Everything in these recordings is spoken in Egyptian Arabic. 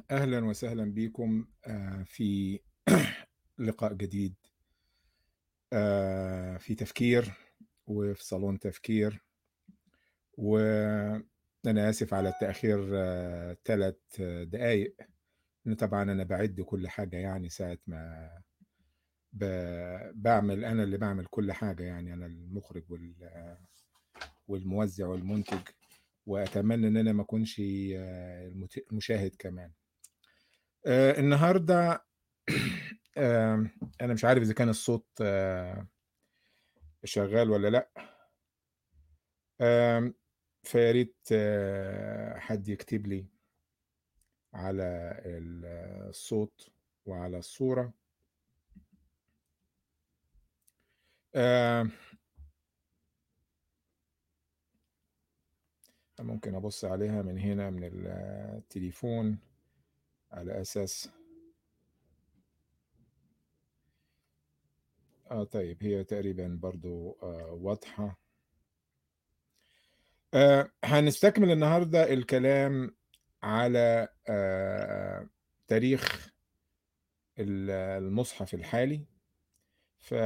أهلا وسهلا بكم آه، في لقاء جديد آه، في تفكير وفي صالون تفكير وأنا آسف على التأخير ثلاث دقايق لأن طبعا أنا بعد كل حاجة يعني ساعة ما ب- بعمل أنا اللي بعمل كل حاجة يعني أنا المخرج وال- والموزع والمنتج وأتمنى إن أنا ما أكونش آه، المت- المشاهد كمان آه، النهارده آه، انا مش عارف اذا كان الصوت آه، شغال ولا لا آم، فيا ريت آه، حد يكتب لي على ال- الصوت وعلى الصورة آم، ممكن ابص عليها من هنا من التليفون على اساس اه طيب هي تقريبا برضو آه، واضحة آه، هنستكمل النهاردة الكلام على آه، تاريخ ال- المصحف الحالي ف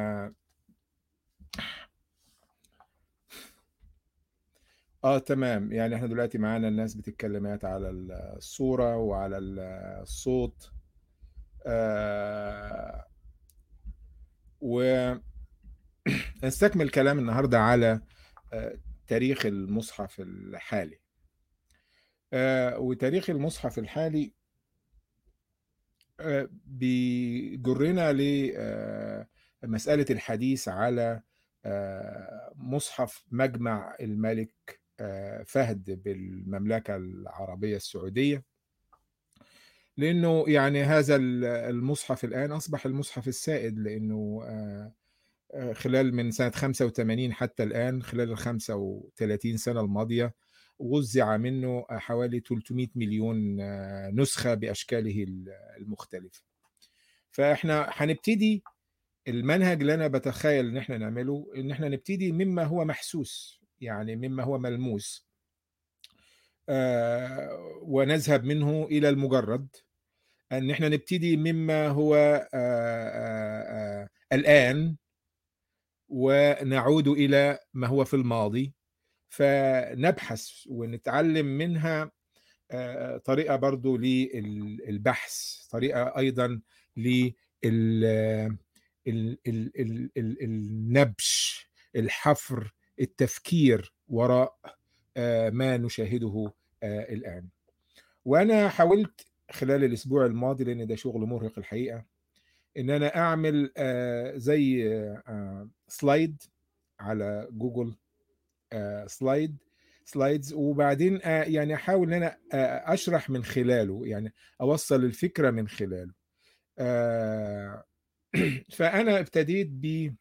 اه تمام يعني احنا دلوقتي معانا الناس بتتكلمات على الصورة وعلى ال- الصوت آه ونستكمل كلام النهاردة على آه تاريخ المصحف الحالي آه وتاريخ المصحف الحالي آه بيجرنا لمسألة الحديث على آه مصحف مجمع الملك آه فهد بالمملكة العربية السعودية لأنه يعني هذا ال- المصحف الآن أصبح المصحف السائد لأنه آه، آه، خلال من سنة 85 حتى الآن خلال ال 35 سنة الماضية وزع منه حوالي 300 مليون آه، نسخة بأشكاله ال- المختلفة فإحنا هنبتدي المنهج اللي أنا بتخيل إن إحنا نعمله إن إحنا نبتدي مما هو محسوس يعني مما هو ملموس آه، ونذهب منه إلى المجرد ان احنا نبتدي مما هو آه، آه، آه، الان ونعود الى ما هو في الماضي فنبحث ونتعلم منها آه، طريقه برضو للبحث طريقه ايضا لل ال- ال- ال- ال- النبش الحفر التفكير وراء آه، ما نشاهده آه، الان وانا حاولت خلال الاسبوع الماضي لان ده شغل مرهق الحقيقه ان انا اعمل آه، زي آه، سلايد على جوجل آه، سلايد سلايدز وبعدين آه، يعني احاول ان انا آه، اشرح من خلاله يعني اوصل الفكره من خلاله آه، فانا ابتديت ب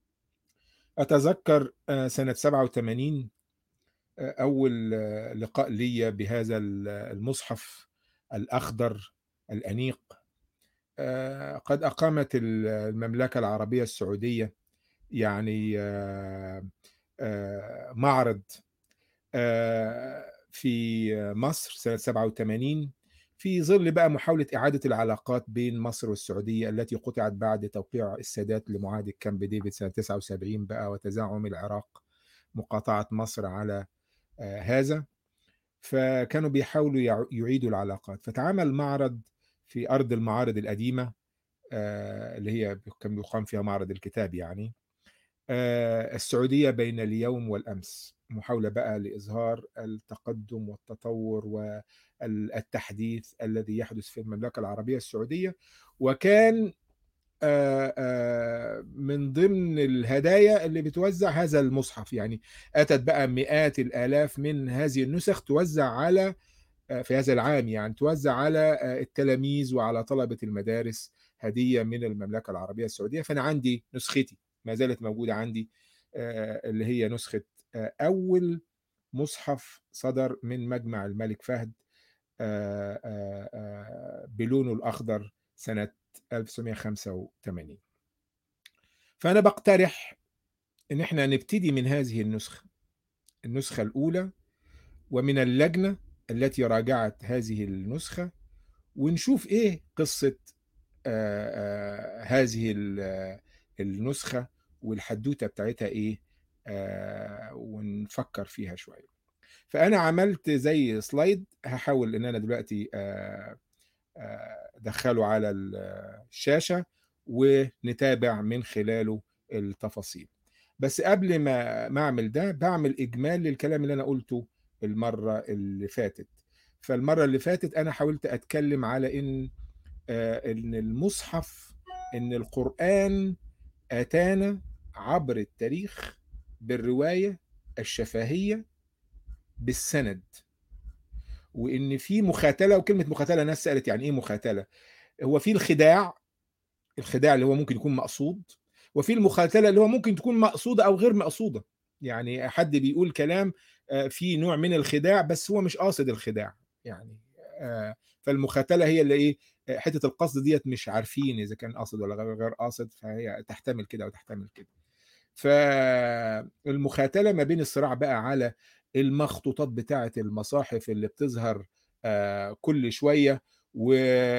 اتذكر آه، سنه 87 آه، اول آه، لقاء لي بهذا المصحف الاخضر الانيق آه، قد أقامت المملكة العربية السعودية يعني آه، آه، معرض آه، في مصر سنة 87 في ظل بقى محاولة إعادة العلاقات بين مصر والسعودية التي قطعت بعد توقيع السادات لمعاهدة كامب ديفيد سنة 79 بقى وتزعم العراق مقاطعة مصر على آه، هذا فكانوا بيحاولوا يع- يعيدوا العلاقات فتعامل معرض في أرض المعارض القديمة آه، اللي هي كان بيقام فيها معرض الكتاب يعني آه، السعودية بين اليوم والأمس محاولة بقى لإظهار التقدم والتطور والتحديث الذي يحدث في المملكة العربية السعودية وكان آه، آه، من ضمن الهدايا اللي بتوزع هذا المصحف يعني أتت بقى مئات الآلاف من هذه النسخ توزع على آه، في هذا العام يعني توزع على آه، التلاميذ وعلى طلبة المدارس هدية من المملكة العربية السعودية فأنا عندي نسختي ما زالت موجودة عندي آه، اللي هي نسخة آه، أول مصحف صدر من مجمع الملك فهد آه، آه، آه، بلونه الأخضر سنة 1985 فأنا بقترح إن إحنا نبتدي من هذه النسخة النسخة الأولى ومن اللجنة التي راجعت هذه النسخة ونشوف ايه قصه آه، آه، هذه ال- النسخه والحدوته بتاعتها ايه آه، ونفكر فيها شويه فانا عملت زي سلايد هحاول ان انا دلوقتي آه، آه، ادخله على الشاشه ونتابع من خلاله التفاصيل بس قبل ما ما اعمل ده بعمل اجمال للكلام اللي انا قلته المره اللي فاتت فالمره اللي فاتت انا حاولت اتكلم على ان آه، ان المصحف ان القران اتانا عبر التاريخ بالروايه الشفهيه بالسند وان في مخاتله وكلمه مخاتله ناس سالت يعني ايه مخاتله هو في الخداع الخداع اللي هو ممكن يكون مقصود وفي المخاتله اللي هو ممكن تكون مقصوده او غير مقصوده يعني حد بيقول كلام آه، في نوع من الخداع بس هو مش قاصد الخداع يعني آه، فالمخاتله هي اللي ايه آه، حته القصد ديت مش عارفين اذا كان قاصد ولا غير غير قاصد فهي تحتمل كده وتحتمل كده فالمخاتله ما بين الصراع بقى على المخطوطات بتاعه المصاحف اللي بتظهر آه، كل شويه و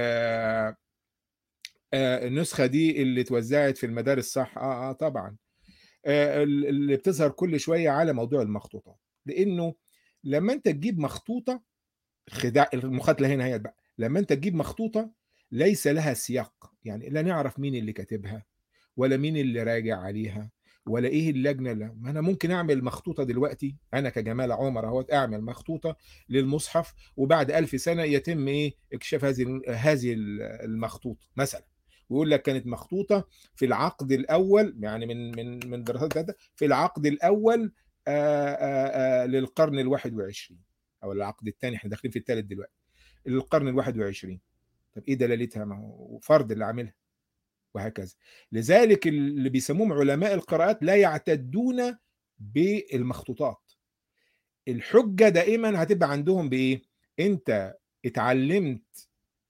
آه، النسخه دي اللي اتوزعت في المدارس صح اه اه طبعا آه، اللي بتظهر كل شويه على موضوع المخطوطات لانه لما انت تجيب مخطوطه خداع المخاتله هنا هي بقى لما انت تجيب مخطوطه ليس لها سياق يعني لا نعرف مين اللي كاتبها ولا مين اللي راجع عليها ولا ايه اللجنه اللي ما انا ممكن اعمل مخطوطه دلوقتي انا كجمال عمر اهوت اعمل مخطوطه للمصحف وبعد ألف سنه يتم ايه اكتشاف هذه هذه المخطوطه مثلا ويقول لك كانت مخطوطه في العقد الاول يعني من من من دراسات ده في العقد الاول آآ آآ للقرن الواحد وعشرين او العقد الثاني احنا داخلين في الثالث دلوقتي للقرن الواحد وعشرين طب ايه دلالتها ما هو فرد اللي عاملها وهكذا لذلك اللي بيسموهم علماء القراءات لا يعتدون بالمخطوطات الحجة دائما هتبقى عندهم بإيه انت اتعلمت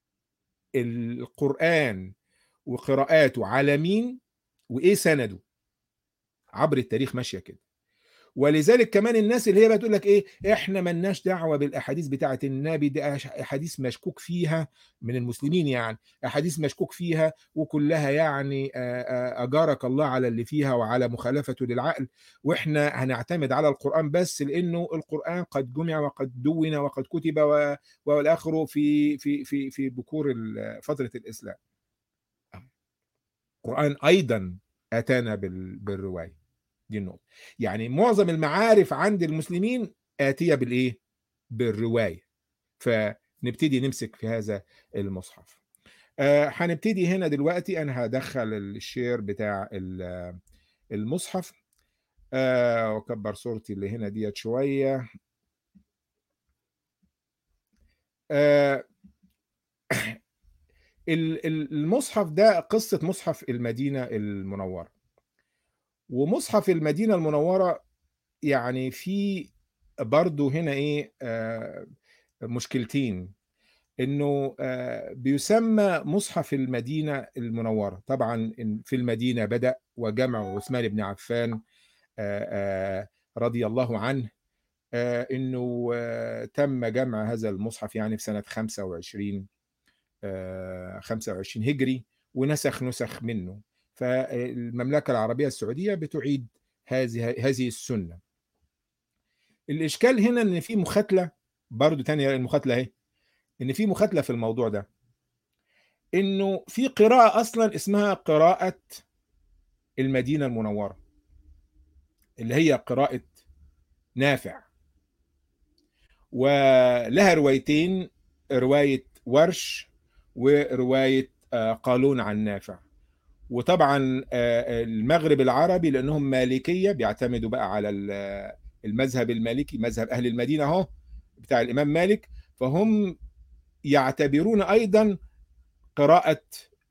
القرآن وقراءاته على مين وايه سنده عبر التاريخ ماشيه كده ولذلك كمان الناس اللي هي بتقول لك ايه احنا ملناش دعوه بالاحاديث بتاعه النبي دي احاديث مشكوك فيها من المسلمين يعني احاديث مشكوك فيها وكلها يعني اجارك الله على اللي فيها وعلى مخالفته للعقل واحنا هنعتمد على القران بس لانه القران قد جمع وقد دون وقد كتب والاخر في في في في بكور فتره الاسلام القرآن أيضا أتانا بالرواية دي النقطة يعني معظم المعارف عند المسلمين آتية بالإيه؟ بالرواية فنبتدي نمسك في هذا المصحف آه هنبتدي هنا دلوقتي أنا هدخل الشير بتاع المصحف آه وكبر صورتي اللي هنا ديت شوية آه المصحف ده قصة مصحف المدينة المنورة ومصحف المدينة المنورة يعني في برضو هنا ايه آه مشكلتين انه آه بيسمى مصحف المدينة المنورة طبعا في المدينة بدأ وجمع عثمان بن عفان آه آه رضي الله عنه آه انه آه تم جمع هذا المصحف يعني في سنة 25 25 هجري ونسخ نسخ منه فالمملكة العربية السعودية بتعيد هذه هذه السنة الإشكال هنا إن في مخاتلة برضو تانية المخاتلة أهي إن في مخاتلة في الموضوع ده إنه في قراءة أصلا اسمها قراءة المدينة المنورة اللي هي قراءة نافع ولها روايتين رواية ورش ورواية قالون عن نافع وطبعا المغرب العربي لأنهم مالكية بيعتمدوا بقى على المذهب المالكي مذهب أهل المدينة اهو بتاع الإمام مالك فهم يعتبرون أيضا قراءة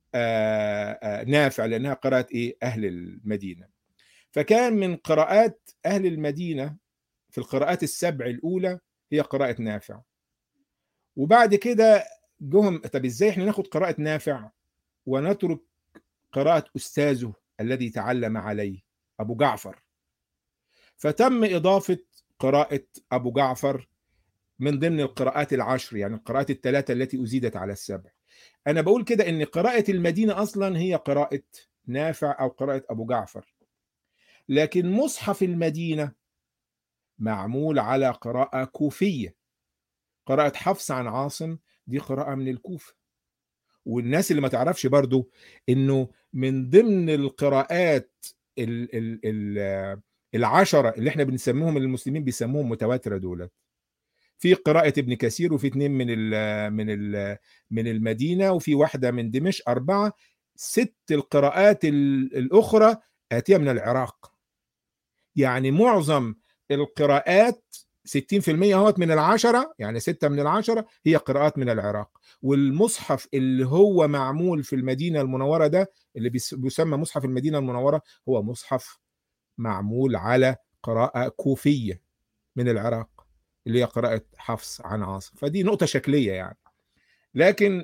نافع لأنها قراءة إيه أهل المدينة فكان من قراءات أهل المدينة في القراءات السبع الأولى هي قراءة نافع وبعد كده جهم طب ازاي احنا ناخد قراءة نافع ونترك قراءة أستاذه الذي تعلم عليه أبو جعفر فتم إضافة قراءة أبو جعفر من ضمن القراءات العشر يعني القراءات الثلاثة التي أزيدت على السبع أنا بقول كده إن قراءة المدينة أصلا هي قراءة نافع أو قراءة أبو جعفر لكن مصحف المدينة معمول على قراءة كوفية قراءة حفص عن عاصم دي قراءة من الكوفة والناس اللي ما تعرفش برضو انه من ضمن القراءات ال ال ال العشرة اللي احنا بنسميهم المسلمين بيسموهم متواترة دولت في قراءة ابن كثير وفي اثنين من ال من ال من المدينة وفي واحدة من دمشق أربعة ست القراءات الأخرى آتية من العراق يعني معظم القراءات 60% اهوت من العشرة يعني ستة من العشرة هي قراءات من العراق والمصحف اللي هو معمول في المدينة المنورة ده اللي بيسمى مصحف المدينة المنورة هو مصحف معمول على قراءة كوفية من العراق اللي هي قراءة حفص عن عاصم فدي نقطة شكلية يعني لكن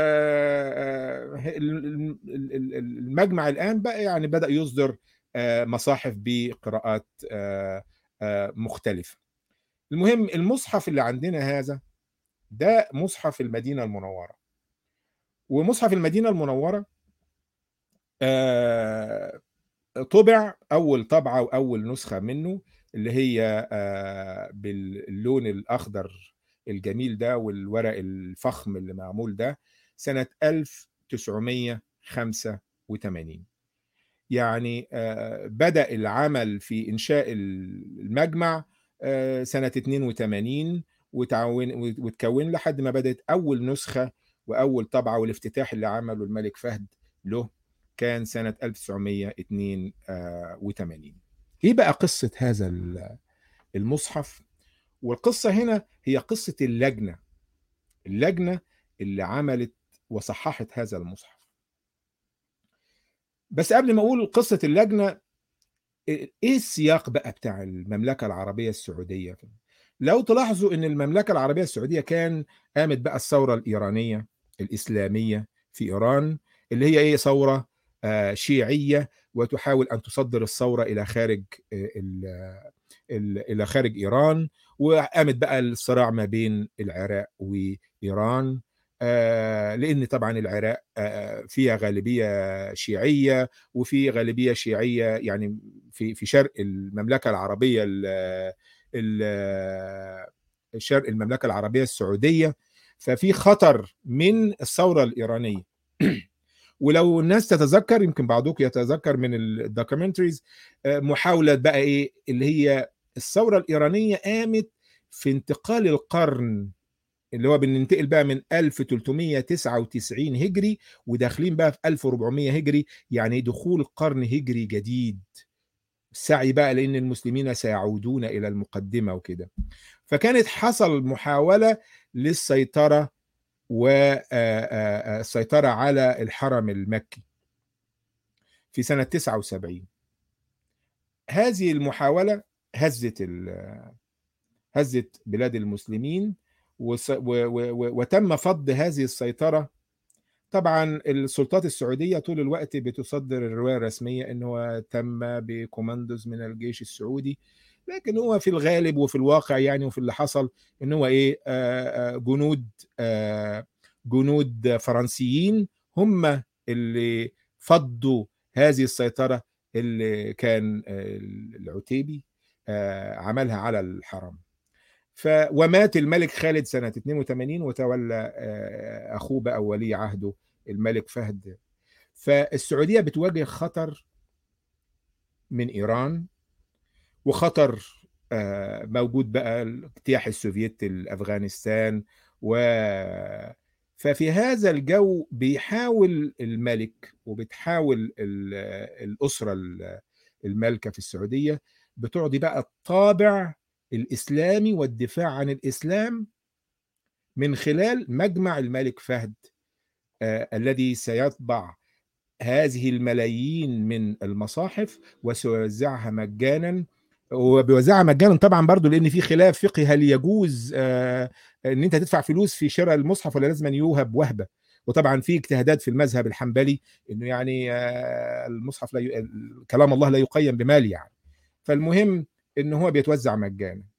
المجمع الآن بقى يعني بدأ يصدر مصاحف بقراءات مختلفة المهم المصحف اللي عندنا هذا ده مصحف المدينة المنورة ومصحف المدينة المنورة طبع أول طبعة وأول نسخة منه اللي هي باللون الأخضر الجميل ده والورق الفخم اللي معمول ده سنة 1985 يعني بدأ العمل في إنشاء المجمع سنة 82 وتعاون وتكون لحد ما بدأت أول نسخة وأول طبعة والافتتاح اللي عمله الملك فهد له كان سنة 1982 إيه بقى قصة هذا المصحف والقصة هنا هي قصة اللجنة اللجنة اللي عملت وصححت هذا المصحف بس قبل ما أقول قصة اللجنة إيه السياق بقى بتاع المملكة العربية السعودية لو تلاحظوا ان المملكه العربيه السعوديه كان قامت بقى الثوره الايرانيه الاسلاميه في ايران اللي هي ايه ثوره شيعيه وتحاول ان تصدر الثوره الى خارج الى خارج ايران وقامت بقى الصراع ما بين العراق وايران لان طبعا العراق فيها غالبيه شيعيه وفي غالبيه شيعيه يعني في في شرق المملكه العربيه شرق المملكه العربيه السعوديه ففي خطر من الثوره الايرانيه ولو الناس تتذكر يمكن بعضكم يتذكر من الدوكيومنتريز محاوله بقى ايه اللي هي الثوره الايرانيه قامت في انتقال القرن اللي هو بننتقل بقى من 1399 هجري وداخلين بقى في 1400 هجري يعني دخول قرن هجري جديد السعي بقى لان المسلمين سيعودون الى المقدمه وكده فكانت حصل محاوله للسيطره والسيطره على الحرم المكي في سنه 79 هذه المحاوله هزت هزت بلاد المسلمين وتم فض هذه السيطره طبعا السلطات السعوديه طول الوقت بتصدر الروايه الرسميه ان هو تم بكوماندوز من الجيش السعودي لكن هو في الغالب وفي الواقع يعني وفي اللي حصل ان هو ايه آآ جنود آآ جنود فرنسيين هم اللي فضوا هذه السيطره اللي كان العتيبي عملها على الحرم ف ومات الملك خالد سنة 82 وتولى أخوه بقى ولي عهده الملك فهد فالسعودية بتواجه خطر من إيران وخطر موجود بقى الاجتياح السوفيتي لأفغانستان و ففي هذا الجو بيحاول الملك وبتحاول الأسرة المالكة في السعودية بتعطي بقى الطابع الاسلامي والدفاع عن الاسلام من خلال مجمع الملك فهد آه الذي سيطبع هذه الملايين من المصاحف وسيوزعها مجانا وبيوزعها مجانا طبعا برضو لان في خلاف فقهي هل يجوز آه ان انت تدفع فلوس في شراء المصحف ولا لازم يوهب وهبه وطبعا في اجتهادات في المذهب الحنبلي انه يعني آه المصحف لا ي... كلام الله لا يقيم بمال يعني فالمهم ان هو بيتوزع مجانا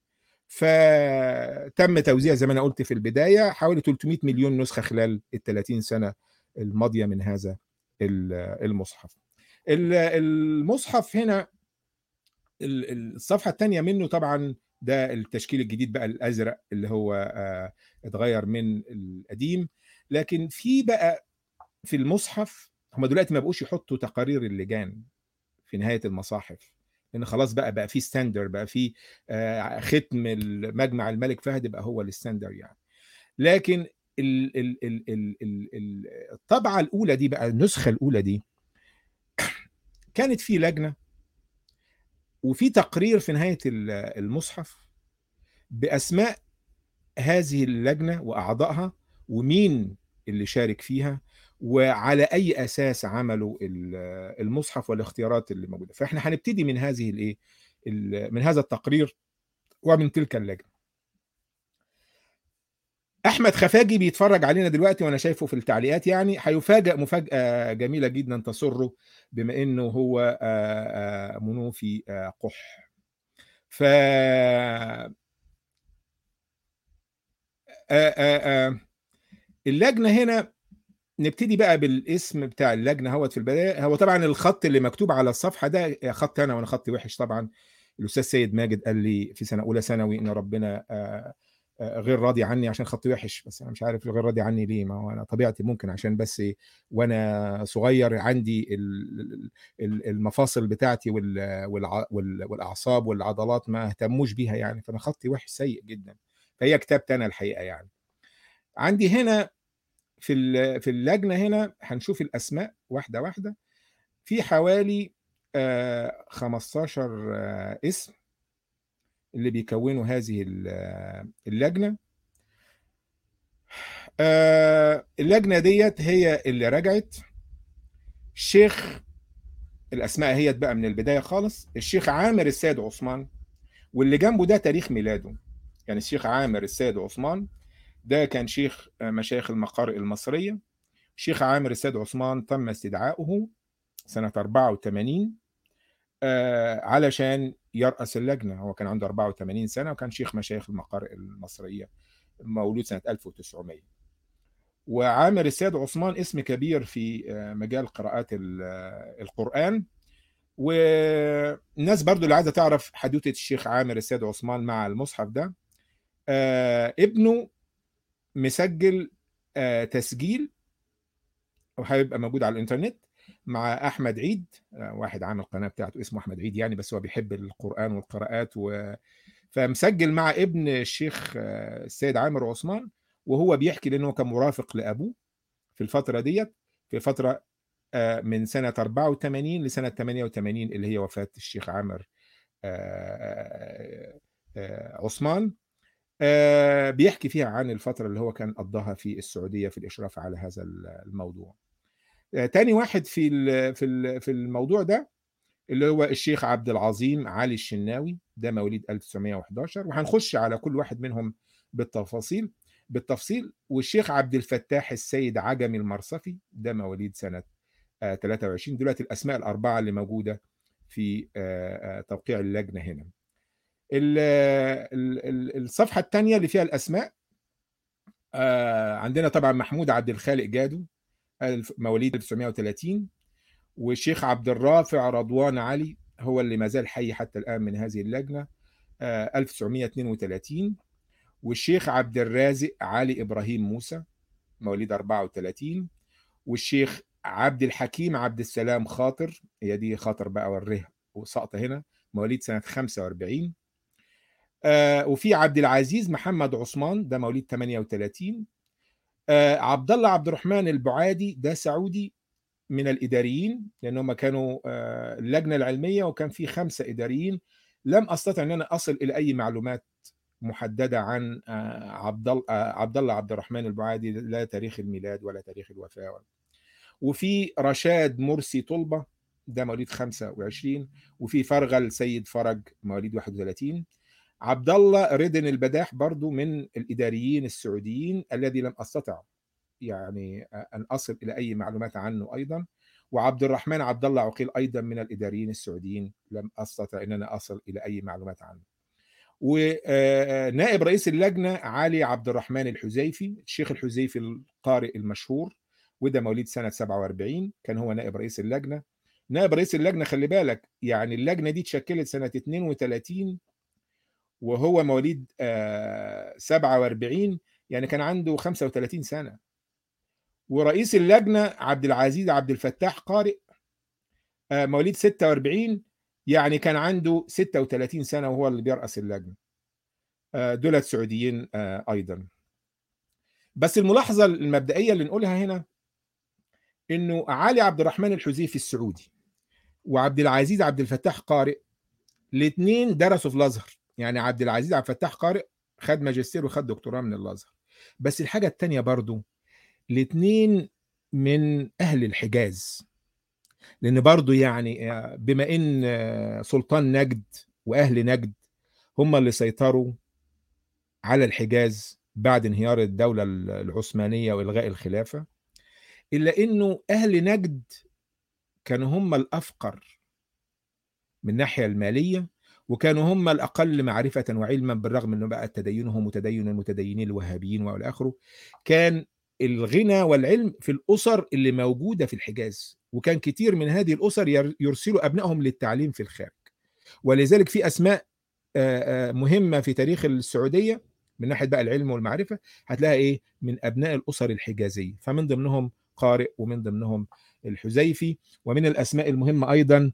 فتم توزيع زي ما انا قلت في البدايه حوالي 300 مليون نسخه خلال ال 30 سنه الماضيه من هذا المصحف. المصحف هنا الصفحه الثانيه منه طبعا ده التشكيل الجديد بقى الازرق اللي هو اتغير من القديم لكن في بقى في المصحف هم دلوقتي ما بقوش يحطوا تقارير اللجان في نهايه المصاحف لان خلاص بقى بقى في ستاندر بقى في ختم المجمع الملك فهد بقى هو الستاندر يعني لكن ال ال ال ال ال الطبعه الاولى دي بقى النسخه الاولى دي كانت في لجنه وفي تقرير في نهايه المصحف باسماء هذه اللجنه واعضائها ومين اللي شارك فيها وعلى اي اساس عملوا المصحف والاختيارات اللي موجوده فاحنا هنبتدي من هذه الايه من هذا التقرير ومن تلك اللجنه احمد خفاجي بيتفرج علينا دلوقتي وانا شايفه في التعليقات يعني هيفاجئ مفاجاه جميله جدا تسره بما انه هو منوفي قح ف اللجنه هنا نبتدي بقى بالاسم بتاع اللجنه هوت في البدايه هو طبعا الخط اللي مكتوب على الصفحه ده خط انا وانا خطي وحش طبعا الاستاذ سيد ماجد قال لي في سنه اولى ثانوي ان ربنا غير راضي عني عشان خطي وحش بس انا مش عارف غير راضي عني ليه ما هو انا طبيعتي ممكن عشان بس وانا صغير عندي المفاصل بتاعتي والاعصاب والعضلات ما اهتموش بيها يعني فانا خطي وحش سيء جدا فهي كتابتي انا الحقيقه يعني عندي هنا في في اللجنه هنا هنشوف الاسماء واحده واحده في حوالي 15 اسم اللي بيكونوا هذه اللجنه اللجنه ديت هي اللي رجعت الشيخ الاسماء هي بقى من البدايه خالص الشيخ عامر السيد عثمان واللي جنبه ده تاريخ ميلاده يعني الشيخ عامر السيد عثمان ده كان شيخ مشايخ المقارئ المصرية الشيخ عامر السيد عثمان تم استدعاؤه سنة 84 علشان يرأس اللجنة هو كان عنده 84 سنة وكان شيخ مشايخ المقارئ المصرية مولود سنة 1900 وعامر السيد عثمان اسم كبير في مجال قراءات القرآن والناس برضو اللي عايزة تعرف حدوتة الشيخ عامر السيد عثمان مع المصحف ده ابنه مسجل تسجيل وهيبقى موجود على الانترنت مع احمد عيد واحد عامل قناه بتاعته اسمه احمد عيد يعني بس هو بيحب القران والقراءات و... فمسجل مع ابن الشيخ السيد عامر عثمان وهو بيحكي لانه كان مرافق لابوه في الفتره ديت في فتره من سنه 84 لسنه 88 اللي هي وفاه الشيخ عامر عثمان بيحكي فيها عن الفترة اللي هو كان قضاها في السعودية في الإشراف على هذا الموضوع تاني واحد في في في الموضوع ده اللي هو الشيخ عبد العظيم علي الشناوي ده مواليد 1911 وهنخش على كل واحد منهم بالتفاصيل بالتفصيل والشيخ عبد الفتاح السيد عجمي المرصفي ده مواليد سنة 23 دلوقتي الأسماء الأربعة اللي موجودة في توقيع اللجنة هنا الصفحة الثانية اللي فيها الأسماء عندنا طبعا محمود عبد الخالق جادو مواليد 1930 والشيخ عبد الرافع رضوان علي هو اللي ما زال حي حتى الآن من هذه اللجنة 1932 والشيخ عبد الرازق علي إبراهيم موسى مواليد 34 والشيخ عبد الحكيم عبد السلام خاطر هي دي خاطر بقى والره وسقطة هنا مواليد سنة 45 آه وفي عبد العزيز محمد عثمان ده مواليد 38 آه عبد الله عبد الرحمن البعادي ده سعودي من الاداريين لان هم كانوا آه اللجنه العلميه وكان في خمسه اداريين لم استطع ان انا اصل الى اي معلومات محدده عن عبد الله عبد الله عبد الرحمن البعادي لا تاريخ الميلاد ولا تاريخ الوفاه وفي رشاد مرسي طلبه ده مواليد 25 وفي فرغل سيد فرج مواليد 31 عبد الله ردن البداح برضو من الاداريين السعوديين الذي لم استطع يعني ان اصل الى اي معلومات عنه ايضا وعبد الرحمن عبد الله عقيل ايضا من الاداريين السعوديين لم استطع ان انا اصل الى اي معلومات عنه ونائب رئيس اللجنة علي عبد الرحمن الحذيفي الشيخ الحذيفي القارئ المشهور وده مواليد سنة 47 كان هو نائب رئيس اللجنة نائب رئيس اللجنة خلي بالك يعني اللجنة دي اتشكلت سنة 32 وهو مواليد 47 يعني كان عنده 35 سنة ورئيس اللجنة عبد العزيز عبد الفتاح قارئ مواليد 46 يعني كان عنده 36 سنة وهو اللي بيرأس اللجنة دولت سعوديين أيضا بس الملاحظة المبدئية اللي نقولها هنا إنه علي عبد الرحمن الحذيفي السعودي وعبد العزيز عبد الفتاح قارئ الاثنين درسوا في الأزهر يعني عبد العزيز عبد الفتاح قارئ خد ماجستير وخد دكتوراه من الأزهر بس الحاجة التانية برضو الاثنين من أهل الحجاز لان برضو يعني بما ان سلطان نجد واهل نجد هم اللي سيطروا على الحجاز بعد انهيار الدولة العثمانية والغاء الخلافة الا انه اهل نجد كانوا هم الافقر من الناحية المالية وكانوا هم الاقل معرفة وعلما بالرغم انه بقى تدينهم متدين المتدينين الوهابيين والى اخره كان الغنى والعلم في الاسر اللي موجوده في الحجاز وكان كتير من هذه الاسر يرسلوا ابنائهم للتعليم في الخارج ولذلك في اسماء مهمه في تاريخ السعوديه من ناحيه بقى العلم والمعرفه هتلاقي ايه من ابناء الاسر الحجازيه فمن ضمنهم قارئ ومن ضمنهم الحذيفي ومن الاسماء المهمه ايضا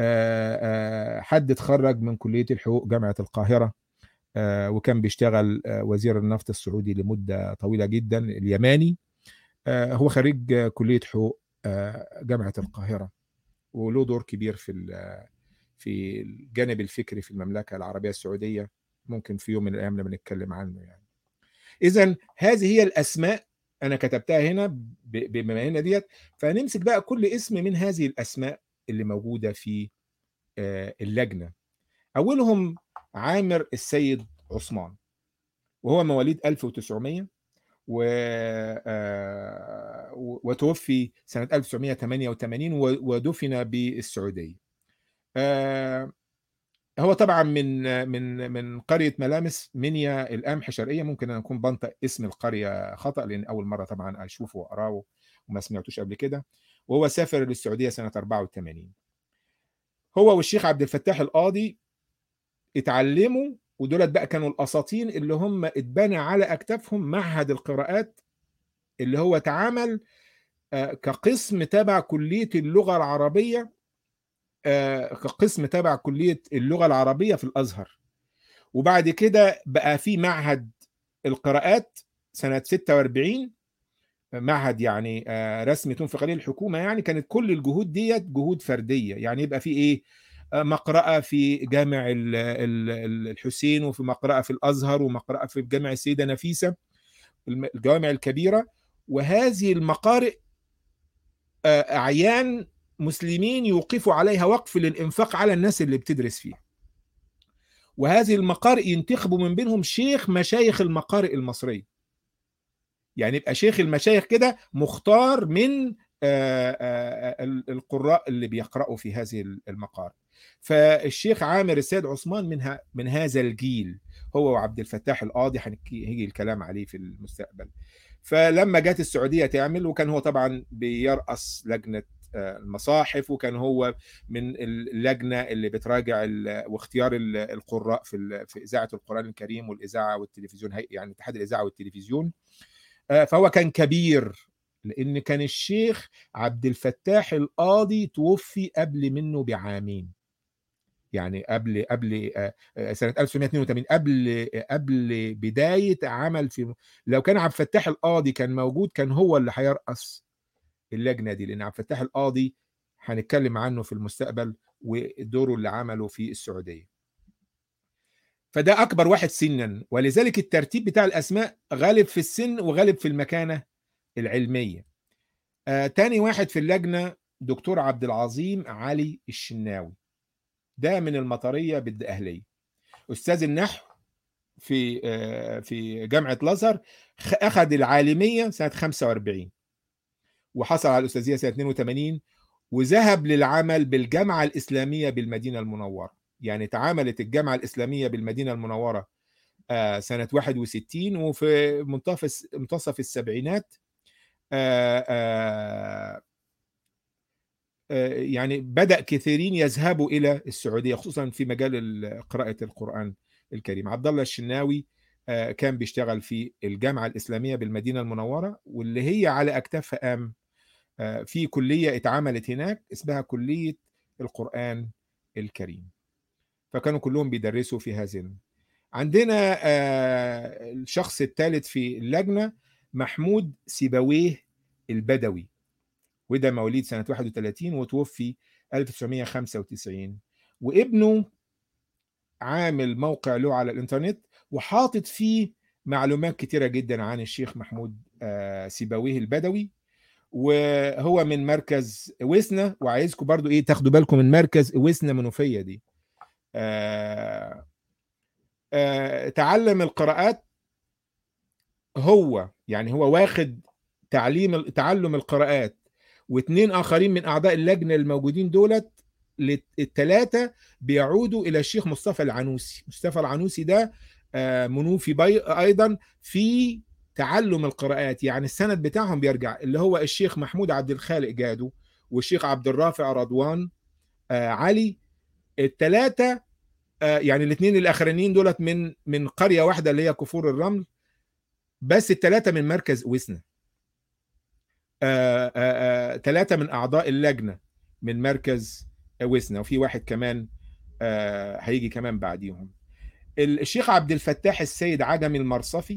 حد اتخرج من كليه الحقوق جامعه القاهره وكان بيشتغل وزير النفط السعودي لمده طويله جدا اليماني هو خريج كليه حقوق جامعه القاهره وله دور كبير في في الجانب الفكري في المملكه العربيه السعوديه ممكن في يوم من الايام لما نتكلم عنه يعني اذا هذه هي الاسماء انا كتبتها هنا بما ان ديت فنمسك بقى كل اسم من هذه الاسماء اللي موجوده في اللجنه اولهم عامر السيد عثمان وهو مواليد 1900 و... وتوفي سنة 1988 ودفن بالسعودية هو طبعا من من من قرية ملامس منيا القمح شرقية ممكن أن أكون بنطق اسم القرية خطأ لأن أول مرة طبعا أشوفه وأقراه وما سمعتوش قبل كده وهو سافر للسعودية سنة 84 هو والشيخ عبد الفتاح القاضي اتعلموا ودولت بقى كانوا الاساطين اللي هم اتبنى على اكتافهم معهد القراءات اللي هو اتعمل كقسم تبع كليه اللغه العربيه كقسم تبع كليه اللغه العربيه في الازهر وبعد كده بقى في معهد القراءات سنه 46 معهد يعني رسمي تنفق عليه الحكومه يعني كانت كل الجهود ديت جهود فرديه يعني يبقى في ايه مقرأة في جامع الحسين وفي مقرأة في الأزهر ومقرأة في جامع السيدة نفيسة الجوامع الكبيرة وهذه المقارئ أعيان مسلمين يوقفوا عليها وقف للإنفاق على الناس اللي بتدرس فيها وهذه المقارئ ينتخبوا من بينهم شيخ مشايخ المقارئ المصرية يعني يبقى شيخ المشايخ كده مختار من القراء اللي بيقرأوا في هذه المقارئ فالشيخ عامر السيد عثمان من من هذا الجيل هو وعبد الفتاح القاضي هيجي الكلام عليه في المستقبل فلما جت السعوديه تعمل وكان هو طبعا بيرأس لجنه المصاحف وكان هو من اللجنه اللي بتراجع واختيار القراء في في اذاعه القران الكريم والاذاعه والتلفزيون يعني اتحاد الاذاعه والتلفزيون فهو كان كبير لان كان الشيخ عبد الفتاح القاضي توفي قبل منه بعامين يعني قبل قبل سنه 1982 قبل قبل بدايه عمل في لو كان عبد الفتاح القاضي كان موجود كان هو اللي هيرأس اللجنه دي لان عبد الفتاح القاضي هنتكلم عنه في المستقبل ودوره اللي عمله في السعوديه. فده اكبر واحد سنا ولذلك الترتيب بتاع الاسماء غالب في السن وغالب في المكانه العلميه. آه تاني واحد في اللجنه دكتور عبد العظيم علي الشناوي. ده من المطريه بالدقهليه استاذ النحو في في جامعه الازهر اخذ العالميه سنه 45 وحصل على الاستاذيه سنه 82 وذهب للعمل بالجامعه الاسلاميه بالمدينه المنوره يعني تعاملت الجامعة الإسلامية بالمدينة المنورة آه، سنة 61 وفي منتصف منتصف السبعينات آه، آه، يعني بدأ كثيرين يذهبوا إلى السعودية خصوصا في مجال قراءة القرآن الكريم عبد الله الشناوي كان بيشتغل في الجامعة الإسلامية بالمدينة المنورة واللي هي على أكتافها قام في كلية اتعملت هناك اسمها كلية القرآن الكريم فكانوا كلهم بيدرسوا في هذه عندنا الشخص الثالث في اللجنة محمود سيبويه البدوي وده مواليد سنة 31 وتوفي 1995 وابنه عامل موقع له على الانترنت وحاطط فيه معلومات كتيرة جدا عن الشيخ محمود سيبويه البدوي وهو من مركز وسنة وعايزكم برضو ايه تاخدوا بالكم من مركز وسنة منوفية دي آآ آآ تعلم القراءات هو يعني هو واخد تعليم تعلم القراءات واثنين اخرين من اعضاء اللجنه الموجودين دولت الثلاثه بيعودوا الى الشيخ مصطفى العنوسي مصطفى العنوسي ده منوفي بي ايضا في تعلم القراءات يعني السند بتاعهم بيرجع اللي هو الشيخ محمود عبد الخالق جادو والشيخ عبد الرافع رضوان علي الثلاثه يعني الاثنين الاخرانيين دولت من من قريه واحده اللي هي كفور الرمل بس الثلاثه من مركز وسنه ثلاثه من اعضاء اللجنه من مركز وسنه وفي واحد كمان آه هيجي كمان بعديهم الشيخ عبد الفتاح السيد عجمي المرصفي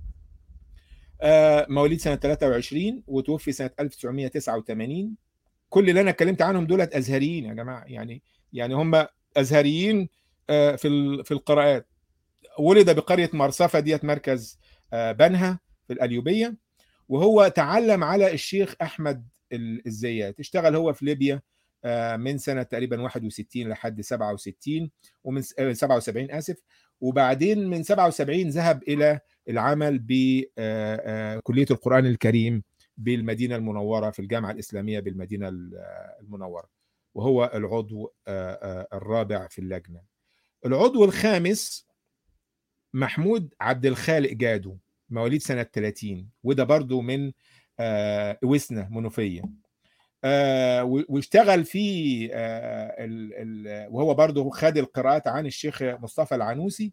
آه مواليد سنه 23 وتوفي سنه 1989 كل اللي انا اتكلمت عنهم دولت ازهريين يا جماعه يعني يعني هم ازهريين آه في في القراءات ولد بقريه مرصفه ديت مركز آه بنها في القليوبيه وهو تعلم على الشيخ احمد الزيات اشتغل هو في ليبيا من سنه تقريبا 61 لحد 67 ومن 77 اسف وبعدين من 77 ذهب الى العمل بكليه القران الكريم بالمدينه المنوره في الجامعه الاسلاميه بالمدينه المنوره وهو العضو الرابع في اللجنه العضو الخامس محمود عبد الخالق جادو مواليد سنه 30 وده برضو من وسنه منوفيه آه واشتغل في آه ال ال وهو برضه خد القراءات عن الشيخ مصطفى العنوسي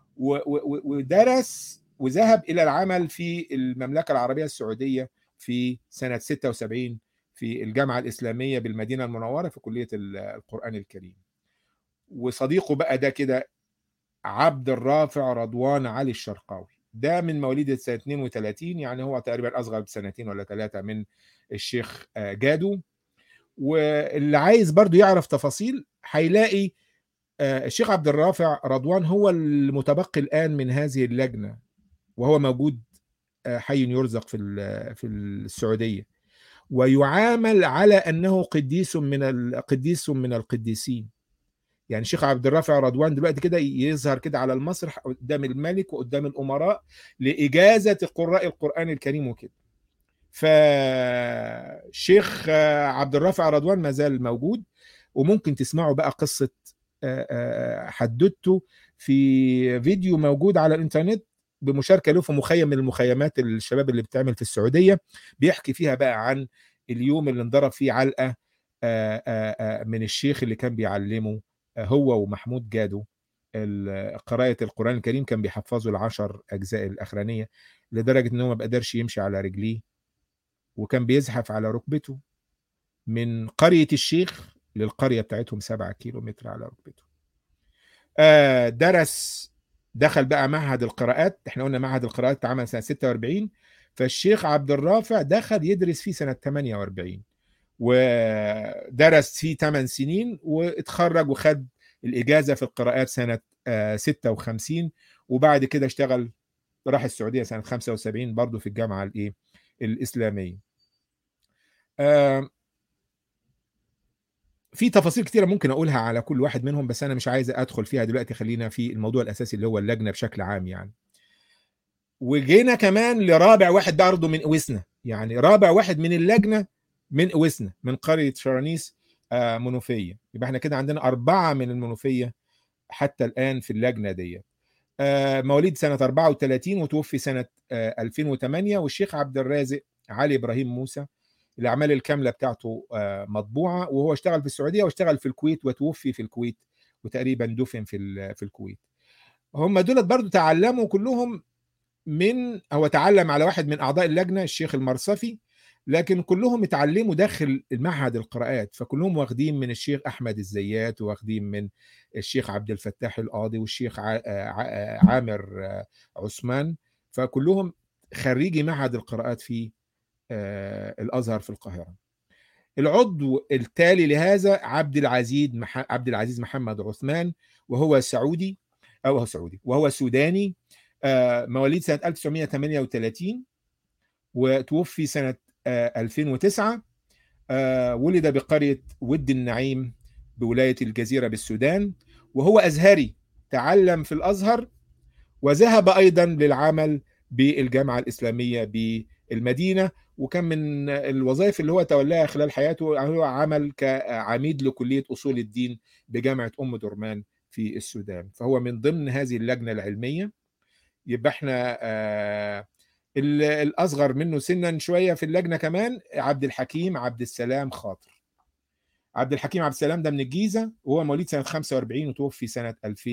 ودرس وذهب الى العمل في المملكه العربيه السعوديه في سنه 76 في الجامعه الاسلاميه بالمدينه المنوره في كليه القران الكريم وصديقه بقى ده كده عبد الرافع رضوان علي الشرقاوي ده من مواليد سنه 32 يعني هو تقريبا اصغر بسنتين ولا ثلاثه من الشيخ جادو واللي عايز برضو يعرف تفاصيل هيلاقي الشيخ عبد الرافع رضوان هو المتبقي الان من هذه اللجنه وهو موجود حي يرزق في في السعوديه ويعامل على انه قديس من القديس من القديسين يعني الشيخ عبد الرافع رضوان دلوقتي كده يظهر كده على المسرح قدام الملك وقدام الامراء لاجازه قراء القران الكريم وكده فالشيخ عبد الرافع رضوان ما زال موجود وممكن تسمعوا بقى قصة حددته في فيديو موجود على الانترنت بمشاركة له في مخيم من المخيمات الشباب اللي بتعمل في السعودية بيحكي فيها بقى عن اليوم اللي انضرب فيه علقة من الشيخ اللي كان بيعلمه هو ومحمود جادو قراءة القرآن الكريم كان بيحفظوا العشر أجزاء الأخرانية لدرجة إنه ما بقدرش يمشي على رجليه وكان بيزحف على ركبته من قرية الشيخ للقرية بتاعتهم سبعة كيلو متر على ركبته آه درس دخل بقى معهد القراءات احنا قلنا معهد القراءات اتعمل سنة 46 فالشيخ عبد الرافع دخل يدرس فيه سنة 48 ودرس فيه 8 سنين واتخرج وخد الإجازة في القراءات سنة آه 56 وبعد كده اشتغل راح السعودية سنة 75 برضه في الجامعة الإيه الإسلامية آه في تفاصيل كتيرة ممكن أقولها على كل واحد منهم بس أنا مش عايز أدخل فيها دلوقتي خلينا في الموضوع الأساسي اللي هو اللجنة بشكل عام يعني وجينا كمان لرابع واحد برضه من وسنة يعني رابع واحد من اللجنة من وسنة من قرية شرانيس آه منوفية يبقى احنا كده عندنا أربعة من المنوفية حتى الآن في اللجنة دي مواليد سنة 34 وتوفي سنة 2008 والشيخ عبد الرازق علي إبراهيم موسى الأعمال الكاملة بتاعته مطبوعة وهو اشتغل في السعودية واشتغل في الكويت وتوفي في الكويت وتقريبا دفن في في الكويت هم دولت برضو تعلموا كلهم من هو تعلم على واحد من أعضاء اللجنة الشيخ المرصفي لكن كلهم اتعلموا داخل المعهد القراءات فكلهم واخدين من الشيخ احمد الزيات واخدين من الشيخ عبد الفتاح القاضي والشيخ عامر عثمان فكلهم خريجي معهد القراءات في الازهر في القاهره العضو التالي لهذا عبد العزيز عبد العزيز محمد عثمان وهو سعودي او هو سعودي وهو سوداني مواليد سنه 1938 وتوفي سنه 2009 ولد بقرية ود النعيم بولاية الجزيرة بالسودان وهو أزهري تعلم في الأزهر وذهب أيضا للعمل بالجامعة الإسلامية بالمدينة وكان من الوظائف اللي هو تولاها خلال حياته هو عمل كعميد لكلية أصول الدين بجامعة أم درمان في السودان فهو من ضمن هذه اللجنة العلمية يبقى احنا آه الاصغر منه سنا شويه في اللجنه كمان عبد الحكيم عبد السلام خاطر عبد الحكيم عبد السلام ده من الجيزه وهو مواليد سنه 45 وتوفي سنه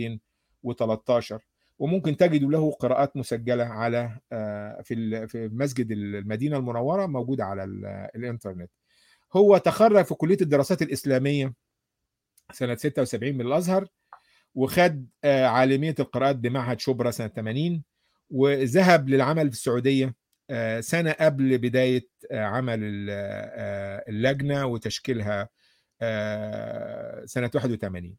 2013 وممكن تجدوا له قراءات مسجله على في في مسجد المدينه المنوره موجوده على الانترنت هو تخرج في كليه الدراسات الاسلاميه سنه 76 من الازهر وخد عالميه القراءات بمعهد شبرا سنه 80 وذهب للعمل في السعودية سنة قبل بداية عمل اللجنة وتشكيلها سنة 81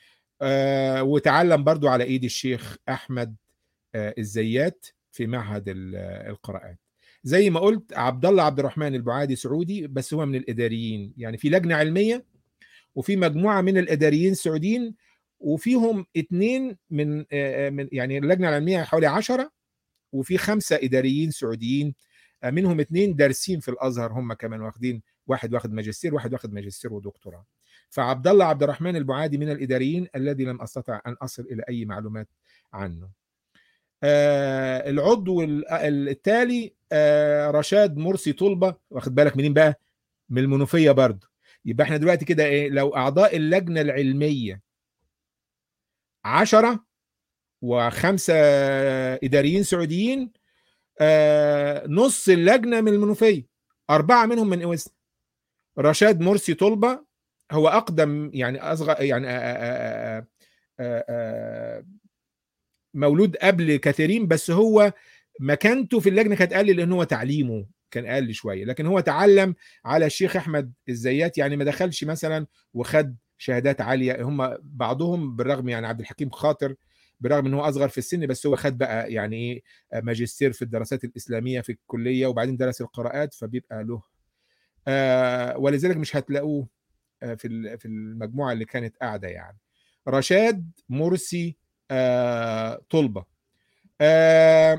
وتعلم برضو على ايد الشيخ احمد الزيات في معهد القراءات زي ما قلت عبد الله عبد الرحمن البعادي سعودي بس هو من الاداريين يعني في لجنه علميه وفي مجموعه من الاداريين السعوديين وفيهم اثنين من من يعني اللجنه العلميه حوالي عشرة وفي خمسه اداريين سعوديين منهم اثنين دارسين في الازهر هم كمان واخدين واحد واخد ماجستير واحد واخد ماجستير ودكتوراه فعبد الله عبد الرحمن البعادي من الاداريين الذي لم استطع ان اصل الى اي معلومات عنه آه العضو التالي آه رشاد مرسي طلبه واخد بالك منين بقى من المنوفيه برضه يبقى احنا دلوقتي كده ايه لو اعضاء اللجنه العلميه عشرة وخمسة إداريين سعوديين آه نص اللجنة من المنوفية أربعة منهم من إوسنا رشاد مرسي طلبة هو أقدم يعني أصغر يعني آآ آآ آآ مولود قبل كثيرين بس هو مكانته في اللجنة كانت أقل لأن هو تعليمه كان أقل شوية لكن هو تعلم على الشيخ أحمد الزيات يعني ما دخلش مثلا وخد شهادات عاليه هم بعضهم بالرغم يعني عبد الحكيم خاطر بالرغم ان هو اصغر في السن بس هو خد بقى يعني ايه ماجستير في الدراسات الاسلاميه في الكليه وبعدين درس القراءات فبيبقى له آه ولذلك مش هتلاقوه في في المجموعه اللي كانت قاعده يعني رشاد مرسي آه طلبه آه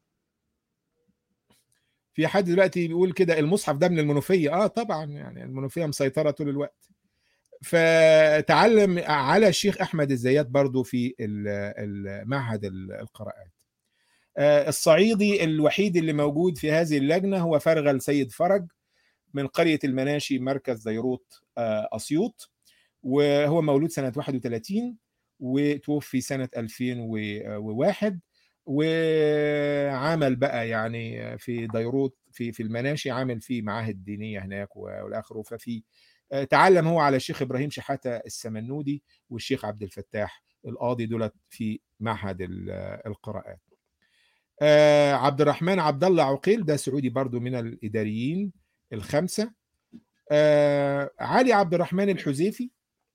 في حد دلوقتي بيقول كده المصحف ده من المنوفيه اه طبعا يعني المنوفيه مسيطره طول الوقت فتعلم على الشيخ احمد الزيات برضو في معهد القراءات الصعيدي الوحيد اللي موجود في هذه اللجنه هو فرغل سيد فرج من قريه المناشي مركز ديروت اسيوط وهو مولود سنه 31 وتوفي سنه 2001 وعمل بقى يعني في ديروت في في المناشي عامل في معاهد دينيه هناك والاخره ففي تعلم هو على الشيخ ابراهيم شحاته السمنودي والشيخ عبد الفتاح القاضي دولت في معهد القراءات عبد الرحمن عبد الله عقيل ده سعودي برضو من الاداريين الخمسه علي عبد الرحمن الحذيفي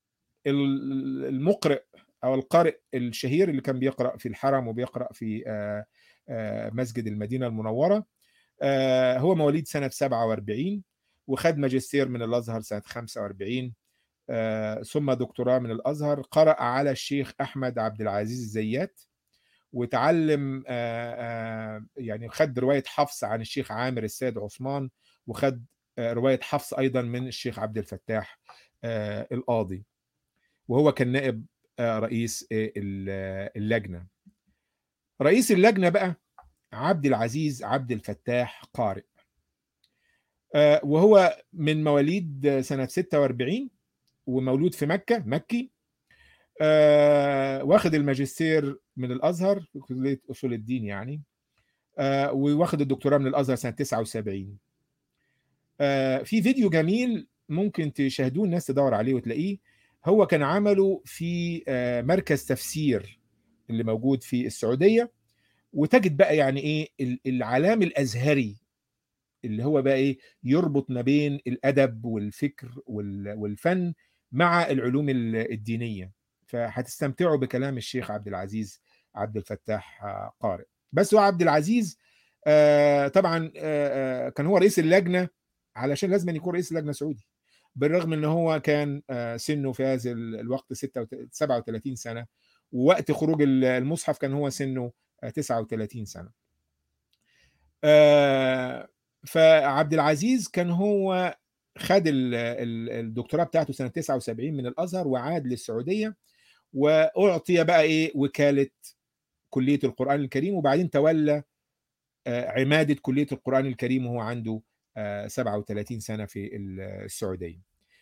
المقرئ او القارئ الشهير اللي كان بيقرا في الحرم وبيقرا في مسجد المدينه المنوره هو مواليد سنه 47 وخد ماجستير من الازهر سنه 45 آه ثم دكتوراه من الازهر قرأ على الشيخ احمد عبد العزيز الزيات وتعلم آه آه يعني خد روايه حفص عن الشيخ عامر السيد عثمان وخد روايه حفص ايضا من الشيخ عبد الفتاح القاضي وهو كان نائب رئيس اللجنه رئيس اللجنه بقى عبد العزيز عبد الفتاح قارئ وهو من مواليد سنه 46 ومولود في مكه مكي واخد الماجستير من الازهر في كليه اصول الدين يعني وواخد الدكتوراه من الازهر سنه 79 في فيديو جميل ممكن تشاهدوه الناس تدور عليه وتلاقيه هو كان عمله في مركز تفسير اللي موجود في السعوديه وتجد بقى يعني ايه العلام الازهري اللي هو بقى ايه يربط ما بين الادب والفكر والفن مع العلوم الدينيه فهتستمتعوا بكلام الشيخ عبد العزيز عبد الفتاح قارئ بس هو عبد العزيز طبعا كان هو رئيس اللجنه علشان لازم يكون رئيس اللجنه سعودي بالرغم ان هو كان سنه في هذا الوقت 37 سنه ووقت خروج المصحف كان هو سنه 39 سنه فعبد العزيز كان هو خد الدكتوراه بتاعته سنه 79 من الازهر وعاد للسعوديه واعطي بقى ايه وكاله كليه القران الكريم وبعدين تولى عماده كليه القران الكريم وهو عنده 37 سنه في السعوديه.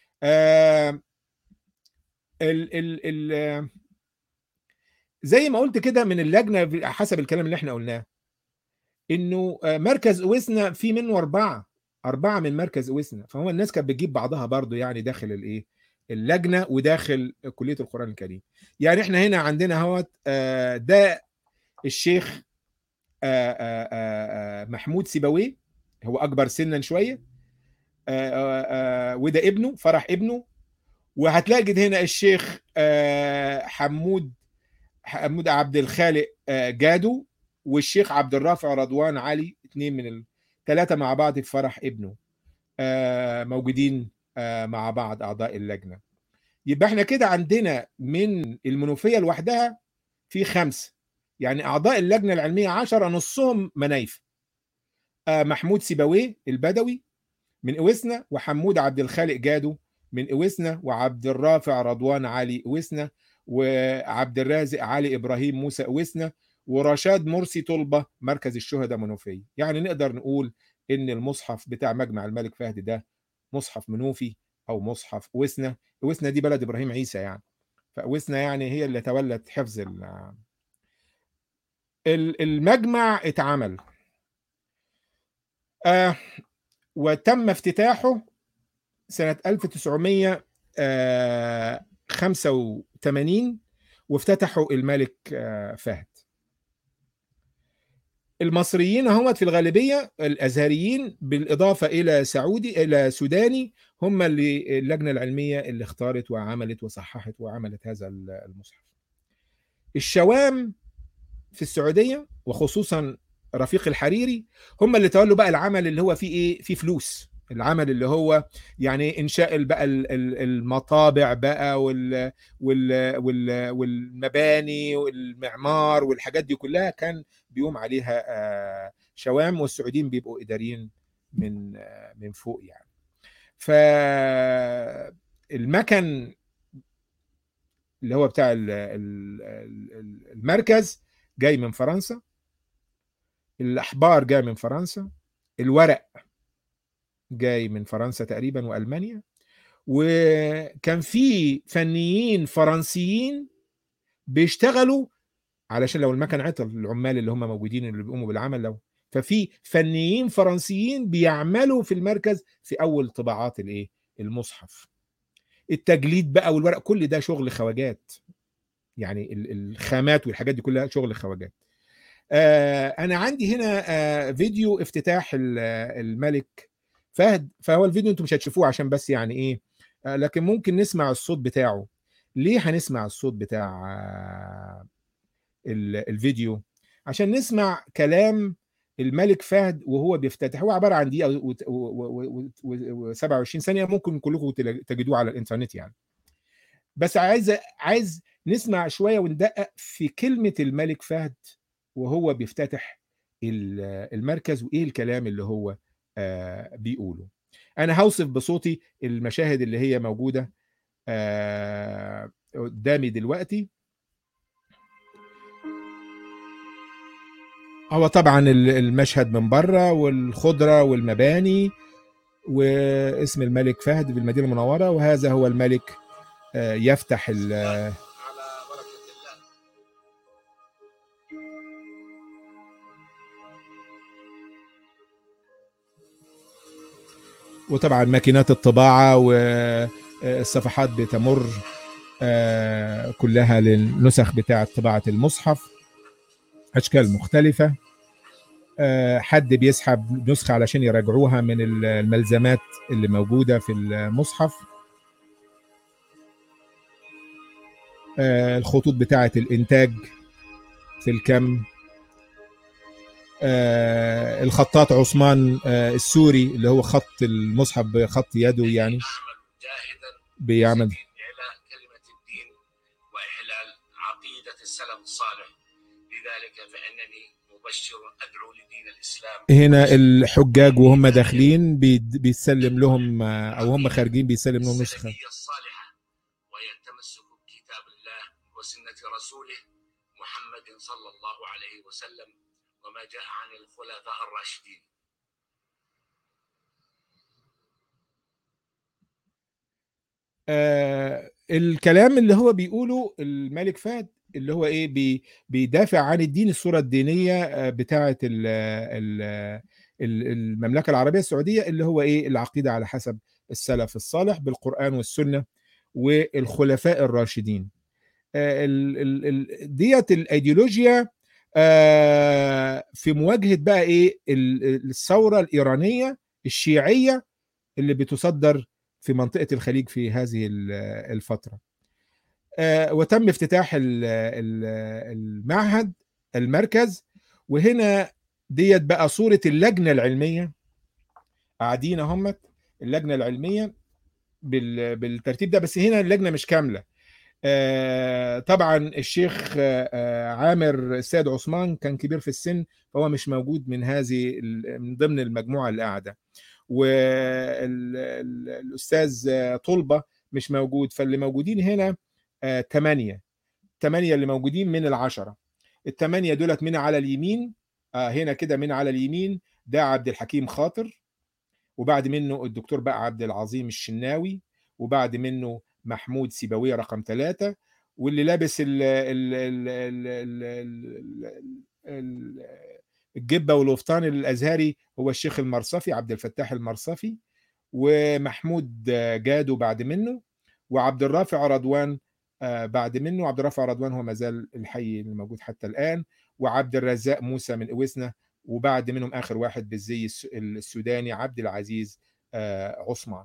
ال ال ال زي ما قلت كده من اللجنه حسب الكلام اللي احنا قلناه انه مركز اويسنا في منه اربعه اربعه من مركز اويسنا فهو الناس كانت بتجيب بعضها برضو يعني داخل الايه اللجنه وداخل كليه القران الكريم يعني احنا هنا عندنا اهوت ده الشيخ محمود سيبويه هو اكبر سنا شويه وده ابنه فرح ابنه وهتلاقي هنا الشيخ حمود حمود عبد الخالق جادو والشيخ عبد الرافع رضوان علي اثنين من الثلاثه مع بعض في فرح ابنه موجودين مع بعض اعضاء اللجنه يبقى احنا كده عندنا من المنوفيه لوحدها في خمسه يعني اعضاء اللجنه العلميه عشرة نصهم منايف محمود سيبويه البدوي من اويسنا وحمود عبد الخالق جادو من اويسنا وعبد الرافع رضوان علي اويسنا وعبد الرازق علي ابراهيم موسى اويسنا ورشاد مرسي طلبه مركز الشهداء منوفيه يعني نقدر نقول ان المصحف بتاع مجمع الملك فهد ده مصحف منوفي او مصحف اويسنا اويسنا دي بلد ابراهيم عيسى يعني فاويسنا يعني هي اللي تولت حفظ المجمع اتعمل آه وتم افتتاحه سنة 1985 وافتتحوا الملك آه فهد المصريين هم في الغالبية الأزهريين بالإضافة إلى سعودي إلى سوداني هم اللي اللجنة العلمية اللي اختارت وعملت وصححت وعملت هذا المصحف الشوام في السعودية وخصوصا رفيق الحريري هم اللي تولوا بقى العمل اللي هو فيه ايه فيه فلوس العمل اللي هو يعني انشاء بقى المطابع بقى وال وال وال والمباني والمعمار والحاجات دي كلها كان بيقوم عليها شوام والسعوديين بيبقوا اداريين من من فوق يعني فالمكن اللي هو بتاع المركز جاي من فرنسا الاحبار جاي من فرنسا الورق جاي من فرنسا تقريبا والمانيا وكان في فنيين فرنسيين بيشتغلوا علشان لو المكن عطل العمال اللي هم موجودين اللي بيقوموا بالعمل لو ففي فنيين فرنسيين بيعملوا في المركز في اول طباعات الايه المصحف التجليد بقى والورق كل ده شغل خواجات يعني الخامات والحاجات دي كلها شغل خواجات آه انا عندي هنا آه فيديو افتتاح الملك فهد فهو الفيديو انتم مش هتشوفوه عشان بس يعني ايه آه لكن ممكن نسمع الصوت بتاعه ليه هنسمع الصوت بتاع الفيديو عشان نسمع كلام الملك فهد وهو بيفتتح هو عباره عن دقيقه و27 ثانيه ممكن كلكم تجدوه على الانترنت يعني بس عايز عايز نسمع شويه وندقق في كلمه الملك فهد وهو بيفتتح المركز وايه الكلام اللي هو بيقوله انا هوصف بصوتي المشاهد اللي هي موجوده قدامي دلوقتي هو طبعا المشهد من بره والخضره والمباني واسم الملك فهد بالمدينه المنوره وهذا هو الملك يفتح وطبعا ماكينات الطباعه والصفحات بتمر كلها للنسخ بتاعه طباعه المصحف اشكال مختلفه حد بيسحب نسخه علشان يراجعوها من الملزمات اللي موجوده في المصحف الخطوط بتاعه الانتاج في الكم الخطاط عثمان السوري اللي هو خط المصحف بخط يده يعني بيعمل إعلاء كلمة الدين وإحلال عقيدة السلف الصالح لذلك فإنني مبشر أدعو لدين الإسلام هنا الحجاج وهم داخلين بيسلم لهم او هم خارجين بيسلم لهم نسخه السلفية الصالحة وهي التمسك بكتاب الله وسنة رسوله محمد صلى الله عليه وسلم وما جاء عن الخلفاء الراشدين آه الكلام اللي هو بيقوله الملك فهد اللي هو ايه بي بيدافع عن الدين الصوره الدينيه بتاعه ال ال المملكه العربيه السعوديه اللي هو ايه العقيده على حسب السلف الصالح بالقران والسنه والخلفاء الراشدين آه ال ال ال ديت الايديولوجيا آه في مواجهه بقى ايه الثوره الايرانيه الشيعيه اللي بتصدر في منطقه الخليج في هذه الفتره آه وتم افتتاح المعهد المركز وهنا ديت بقى صوره اللجنه العلميه قاعدين هم اللجنه العلميه بالترتيب ده بس هنا اللجنه مش كامله آه طبعا الشيخ آه عامر السيد عثمان كان كبير في السن فهو مش موجود من هذه من ضمن المجموعه اللي قاعده والاستاذ طلبه مش موجود فاللي موجودين هنا ثمانيه ثمانيه اللي موجودين من العشره الثمانيه دولت من على اليمين هنا كده من على اليمين ده عبد الحكيم خاطر وبعد منه الدكتور بقى عبد العظيم الشناوي وبعد منه محمود سيبويه رقم ثلاثة واللي لابس ال ال ال ال ال ال الجبة والقفطان الأزهري هو الشيخ المرصفي عبد الفتاح المرصفي ومحمود جادو بعد منه وعبد الرافع رضوان بعد منه عبد الرافع رضوان هو مازال الحي الموجود حتى الآن وعبد الرزاق موسى من أوسنا وبعد منهم آخر واحد بالزي السوداني عبد العزيز عثمان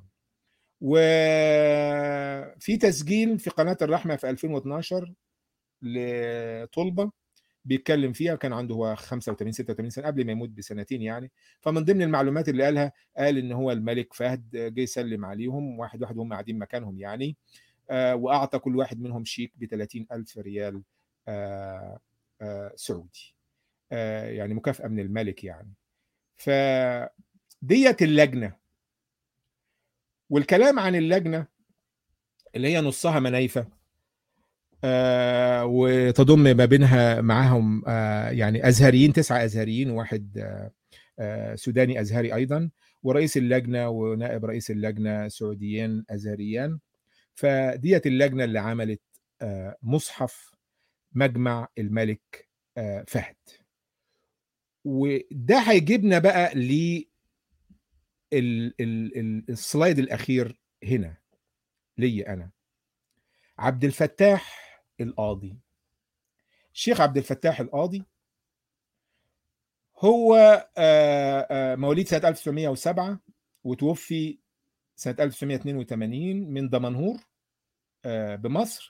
وفي تسجيل في قناة الرحمة في 2012 لطلبة بيتكلم فيها كان عنده هو 85 86 سنة قبل ما يموت بسنتين يعني فمن ضمن المعلومات اللي قالها قال ان هو الملك فهد جه يسلم عليهم واحد واحد وهم قاعدين مكانهم يعني آه واعطى كل واحد منهم شيك ب 30 الف ريال آه آه سعودي آه يعني مكافأة من الملك يعني فديت اللجنة والكلام عن اللجنة اللي هي نصها منايفة آه وتضم ما بينها معاهم آه يعني أزهريين تسعة أزهريين وواحد آه آه سوداني أزهري أيضا ورئيس اللجنة ونائب رئيس اللجنة سعوديين أزهريان فديت اللجنة اللي عملت آه مصحف مجمع الملك آه فهد وده هيجيبنا بقى ل السلايد الاخير هنا لي انا عبد الفتاح القاضي الشيخ عبد الفتاح القاضي هو مواليد سنه 1907 وتوفي سنه 1982 من دمنهور بمصر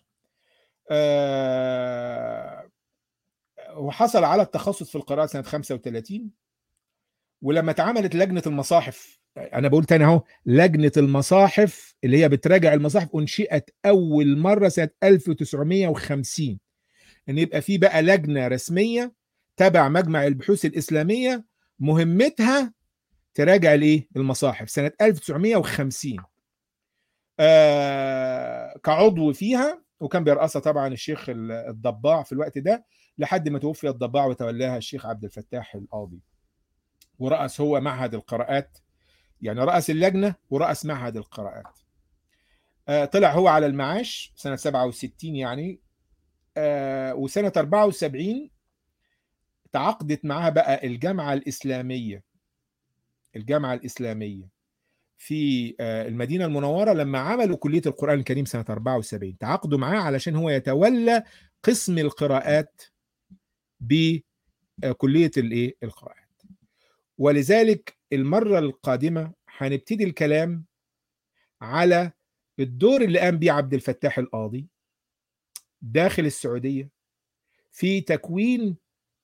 وحصل على التخصص في القراءه سنه 35 ولما اتعملت لجنه المصاحف انا بقول تاني اهو لجنه المصاحف اللي هي بتراجع المصاحف انشئت اول مره سنه 1950 ان يبقى في بقى لجنه رسميه تبع مجمع البحوث الاسلاميه مهمتها تراجع الايه المصاحف سنه 1950 آه كعضو فيها وكان بيرأسها طبعا الشيخ الضباع في الوقت ده لحد ما توفي الضباع وتولاها الشيخ عبد الفتاح القاضي ورأس هو معهد القراءات يعني رأس اللجنة ورأس معهد القراءات طلع هو على المعاش سنة 67 يعني وسنة 74 تعاقدت معها بقى الجامعة الإسلامية الجامعة الإسلامية في المدينة المنورة لما عملوا كلية القرآن الكريم سنة 74 تعاقدوا معاه علشان هو يتولى قسم القراءات بكلية الايه القراءات ولذلك المرة القادمة هنبتدي الكلام على الدور اللي قام بيه عبد الفتاح القاضي داخل السعودية في تكوين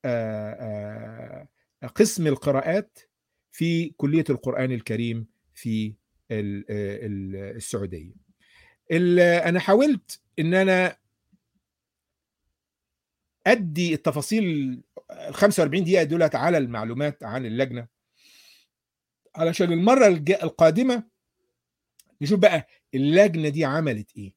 قسم القراءات في كلية القرآن الكريم في السعودية أنا حاولت أن أنا أدي التفاصيل ال 45 دقيقة دولت على المعلومات عن اللجنة علشان المرة القادمة نشوف بقى اللجنة دي عملت إيه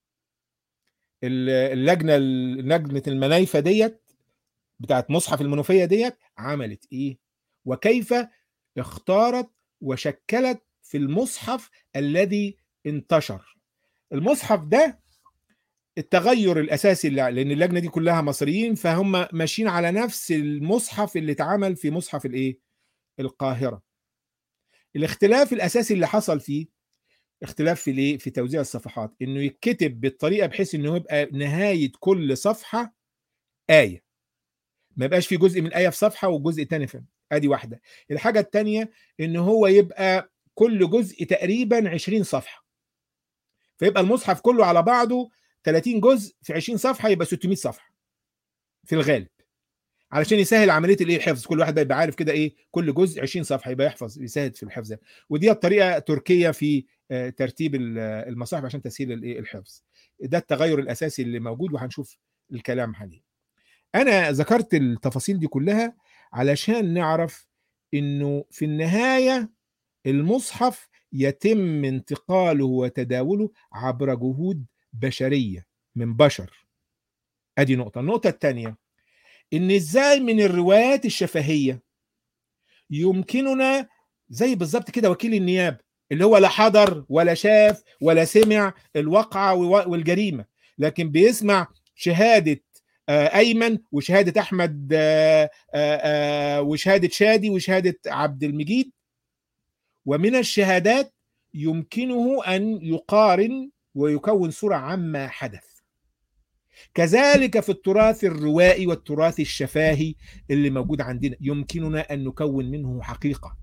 اللجنة لجنة المنايفة ديت بتاعت مصحف المنوفية ديت عملت إيه وكيف اختارت وشكلت في المصحف الذي انتشر المصحف ده التغير الاساسي اللي لان اللجنه دي كلها مصريين فهم ماشيين على نفس المصحف اللي اتعمل في مصحف الايه القاهره الاختلاف الاساسي اللي حصل فيه اختلاف في الايه في توزيع الصفحات انه يتكتب بالطريقه بحيث انه يبقى نهايه كل صفحه ايه ما يبقاش في جزء من ايه في صفحه وجزء تاني في ادي واحده الحاجه الثانيه ان هو يبقى كل جزء تقريبا 20 صفحه فيبقى المصحف كله على بعضه 30 جزء في 20 صفحه يبقى 600 صفحه في الغالب علشان يسهل عمليه الايه الحفظ كل واحد يبقى عارف كده ايه كل جزء 20 صفحه يبقى يحفظ يساعد في الحفظ ودي الطريقه تركيه في ترتيب المصاحف عشان تسهيل الايه الحفظ ده التغير الاساسي اللي موجود وهنشوف الكلام عليه انا ذكرت التفاصيل دي كلها علشان نعرف انه في النهايه المصحف يتم انتقاله وتداوله عبر جهود بشريه من بشر ادي نقطه النقطه الثانيه ان ازاي من الروايات الشفهيه يمكننا زي بالظبط كده وكيل النيابه اللي هو لا حضر ولا شاف ولا سمع الواقعه والجريمه لكن بيسمع شهاده ايمن وشهاده احمد وشهاده شادي وشهاده عبد المجيد ومن الشهادات يمكنه ان يقارن ويكون صوره عما حدث كذلك في التراث الروائي والتراث الشفاهي اللي موجود عندنا يمكننا ان نكون منه حقيقه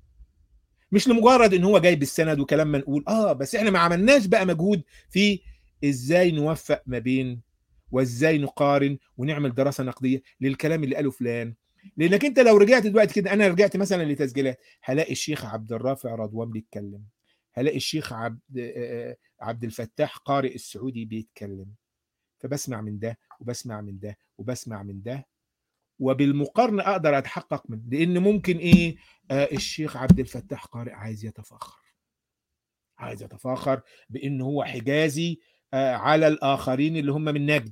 مش لمجرد ان هو جايب السند وكلام ما نقول اه بس احنا ما عملناش بقى مجهود في ازاي نوفق ما بين وازاي نقارن ونعمل دراسه نقديه للكلام اللي قاله فلان لانك انت لو رجعت دلوقتي كده انا رجعت مثلا لتسجيلات هلاقي الشيخ عبد الرافع رضوان بيتكلم هلاقي الشيخ عبد عبد الفتاح قارئ السعودي بيتكلم فبسمع من ده وبسمع من ده وبسمع من ده وبالمقارنه اقدر اتحقق من لان ممكن ايه آه الشيخ عبد الفتاح قارئ عايز يتفاخر عايز يتفاخر بان هو حجازي آه على الاخرين اللي هم من نجد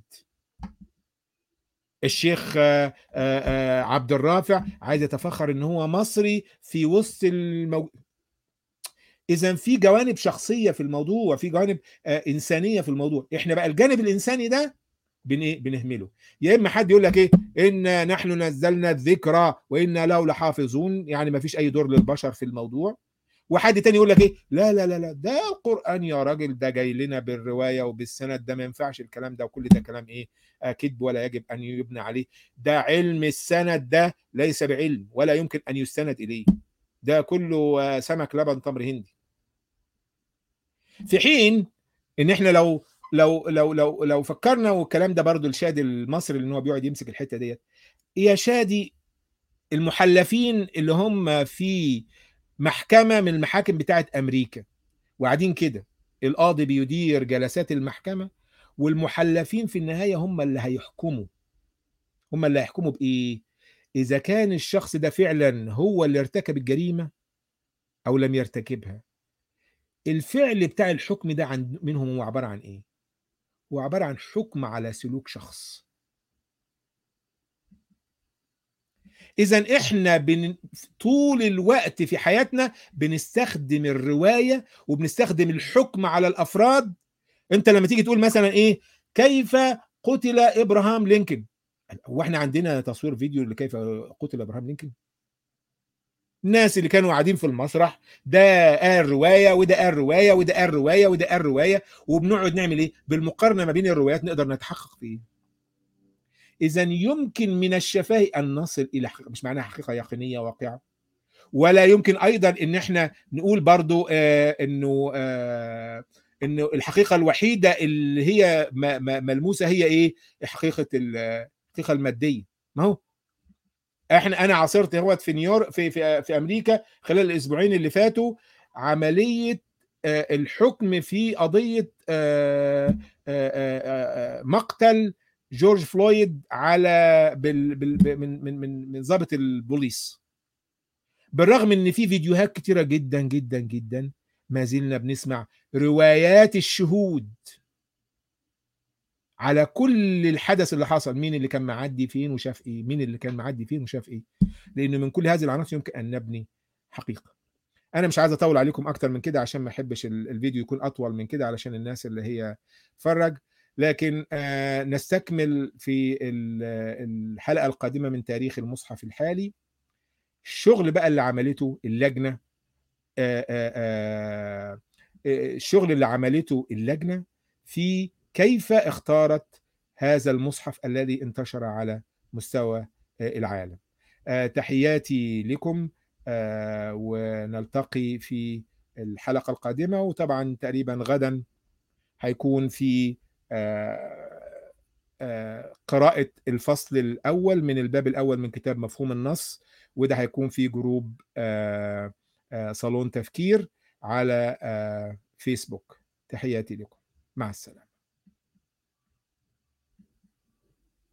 الشيخ آه آه عبد الرافع عايز يتفخر ان هو مصري في وسط المو... اذا في جوانب شخصيه في الموضوع في جوانب آه انسانيه في الموضوع احنا بقى الجانب الانساني ده بن ايه بنهمله يا اما حد يقول لك ايه ان نحن نزلنا الذكرى وانا له لحافظون يعني ما فيش اي دور للبشر في الموضوع وحد تاني يقول لك ايه لا لا لا لا ده القران يا راجل ده جاي لنا بالروايه وبالسند ده ما ينفعش الكلام ده وكل ده كلام ايه كذب ولا يجب ان يبنى عليه ده علم السند ده ليس بعلم ولا يمكن ان يستند اليه ده كله سمك لبن تمر هندي في حين ان احنا لو لو لو لو لو فكرنا والكلام ده برضو الشادي المصري اللي هو بيقعد يمسك الحته ديت يا شادي المحلفين اللي هم في محكمه من المحاكم بتاعه امريكا وقاعدين كده القاضي بيدير جلسات المحكمه والمحلفين في النهايه هم اللي هيحكموا هم اللي هيحكموا بايه اذا كان الشخص ده فعلا هو اللي ارتكب الجريمه او لم يرتكبها الفعل بتاع الحكم ده عن منهم هو عباره عن ايه هو عباره عن حكم على سلوك شخص اذا احنا بن... طول الوقت في حياتنا بنستخدم الروايه وبنستخدم الحكم على الافراد انت لما تيجي تقول مثلا ايه كيف قتل ابراهام لينكولن هو احنا عندنا تصوير فيديو لكيف قتل ابراهام لينكولن الناس اللي كانوا قاعدين في المسرح ده قال روايه وده قال روايه وده قال روايه وده قال روايه وبنقعد نعمل ايه بالمقارنه ما بين الروايات نقدر نتحقق في ايه اذا يمكن من الشفاه ان نصل الى حقيقة مش معناها حقيقه يقينيه واقعه ولا يمكن ايضا ان احنا نقول برضو آه انه آه انه الحقيقه الوحيده اللي هي ملموسه هي ايه حقيقه الحقيقه الماديه ما هو احنا انا عاصرت هوت في نيويورك في في في امريكا خلال الاسبوعين اللي فاتوا عمليه الحكم في قضيه مقتل جورج فلويد على بال بال من من من من ضابط البوليس بالرغم ان في فيديوهات كتيره جدا جدا جدا ما زلنا بنسمع روايات الشهود على كل الحدث اللي حصل مين اللي كان معدي فين وشاف ايه مين اللي كان معدي فين وشاف ايه لانه من كل هذه العناصر يمكن ان نبني حقيقه انا مش عايز اطول عليكم اكتر من كده عشان ما احبش الفيديو يكون اطول من كده علشان الناس اللي هي تتفرج لكن آه نستكمل في الحلقه القادمه من تاريخ المصحف الحالي الشغل بقى اللي عملته اللجنه آه آه الشغل اللي عملته اللجنه في كيف اختارت هذا المصحف الذي انتشر على مستوى العالم تحياتي لكم ونلتقي في الحلقة القادمة وطبعا تقريبا غدا هيكون في قراءة الفصل الأول من الباب الأول من كتاب مفهوم النص وده هيكون في جروب صالون تفكير على فيسبوك تحياتي لكم مع السلامة